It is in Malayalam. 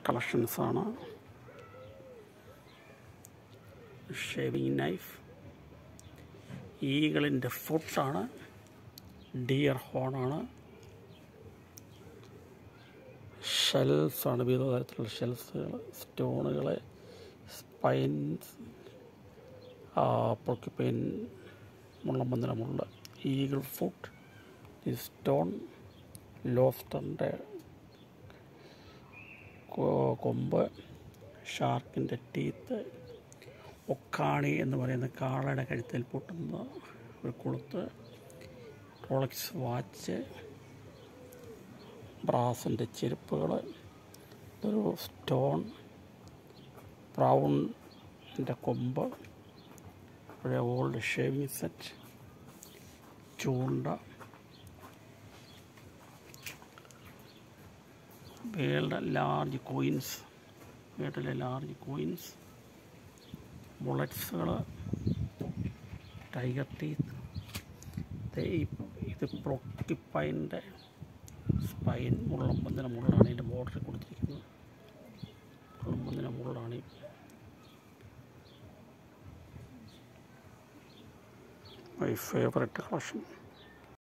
കളക്ഷൻസാണ് ഷേവിങ് നൈഫ് ഈകളിൻ്റെ ഫുട്ടാണ് ഡിയർ ഹോണാണ് ഷെൽസാണ് വിവിധ തരത്തിലുള്ള ഷെൽസുകൾ സ്റ്റോണുകൾ സ്പൈൻസ് പൊക്കിപ്പൈൻ മുള്ളമ്പന്തലമുള്ള ഈഗിൾ ഫുട്ട് ഈ സ്റ്റോൺ ലോസ്റ്ററിൻ്റെ കൊമ്പ് ഷാർക്കിൻ്റെ ടീത്ത് ഒക്കാണി എന്ന് പറയുന്ന കാളയുടെ കഴുത്തിൽ പൊട്ടുന്ന ഒരു കൊളുത്ത് റോളക്സ് വാച്ച് ബ്രാസിൻ്റെ ചെരുപ്പുകൾ ഒരു സ്റ്റോൺ ബ്രൗണിൻ്റെ കൊമ്പ് ഒരു ഓൾഡ് ഷേവിങ് സെറ്റ് ചൂണ്ട വേൾഡ് ലാർജ് കോയിൻസ് വേൾഡിലെ ലാർജ് കോയിൻസ് ബുള്ളറ്റ്സുകൾ ടൈഗർ ടീത്ത് ഇത് പ്രൊക്കിപ്പൈൻ്റെ സ്പൈൻ മുള്ളമ്പന്തിന മുള്ളാണ് ഇതിൻ്റെ ബോർഡറിൽ കൊടുത്തിരിക്കുന്നത് മുള്ളമ്പന്തിന മുള്ളാണ് മൈ ഫേവററ്റ് കളക്ഷൻ